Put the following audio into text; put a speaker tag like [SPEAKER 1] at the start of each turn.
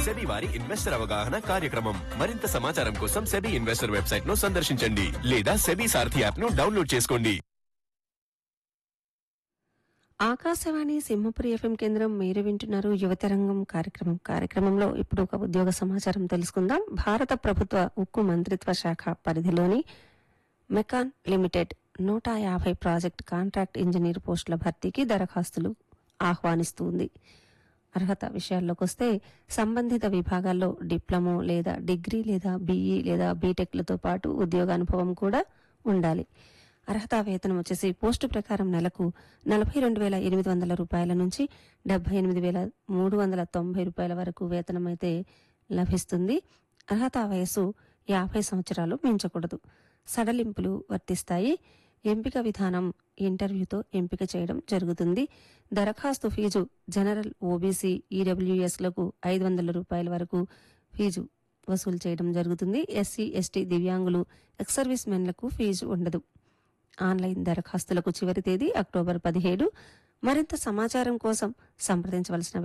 [SPEAKER 1] SEBI వారి investor అవగాహన కార్యక్రమం మరింత సమాచారం కోసం సెబీ ఇన్వెస్టర్ వెబ్సైట్ ను సందర్శించండి లేదా సెబీ సారథి యాప్ ను డౌన్లోడ్ చేసుకోండి
[SPEAKER 2] ఆకాశవాణి సింహపురి ఎఫ్ఎం కేంద్రం మీరు వింటున్నారు యువతరంగం కార్యక్రమం కార్యక్రమంలో ఇప్పుడు ఒక ఉద్యోగ సమాచారం తెలుసుకుందాం భారత ప్రభుత్వ ఉక్కు మంత్రిత్వ శాఖ పరిధిలోని మెకాన్ లిమిటెడ్ నూట యాభై ప్రాజెక్ట్ కాంట్రాక్ట్ ఇంజనీర్ పోస్టుల భర్తీకి దరఖాస్తులు ఆహ్వానిస్తుంది అర్హత విషయాల్లోకి వస్తే సంబంధిత విభాగాల్లో డిప్లొమో లేదా డిగ్రీ లేదా బీఈ లేదా బీటెక్లతో పాటు ఉద్యోగానుభవం కూడా ఉండాలి అర్హత వేతనం వచ్చేసి పోస్టు ప్రకారం నెలకు నలభై రెండు వేల ఎనిమిది వందల రూపాయల నుంచి డెబ్బై ఎనిమిది వేల మూడు వందల తొంభై రూపాయల వరకు వేతనం అయితే లభిస్తుంది అర్హత వయస్సు యాభై సంవత్సరాలు మించకూడదు సడలింపులు వర్తిస్తాయి ఎంపిక విధానం ఇంటర్వ్యూతో ఎంపిక చేయడం జరుగుతుంది దరఖాస్తు ఫీజు జనరల్ ఓబీసీ ఈడబ్ల్యూఎస్లకు ఐదు వందల రూపాయల వరకు ఫీజు వసూలు చేయడం జరుగుతుంది ఎస్సీ ఎస్టీ దివ్యాంగులు ఎక్స్ సర్వీస్ మెన్లకు ఫీజు ఉండదు ఆన్లైన్ దరఖాస్తులకు చివరి తేదీ అక్టోబర్ పదిహేడు మరింత సమాచారం కోసం సంప్రదించవలసిన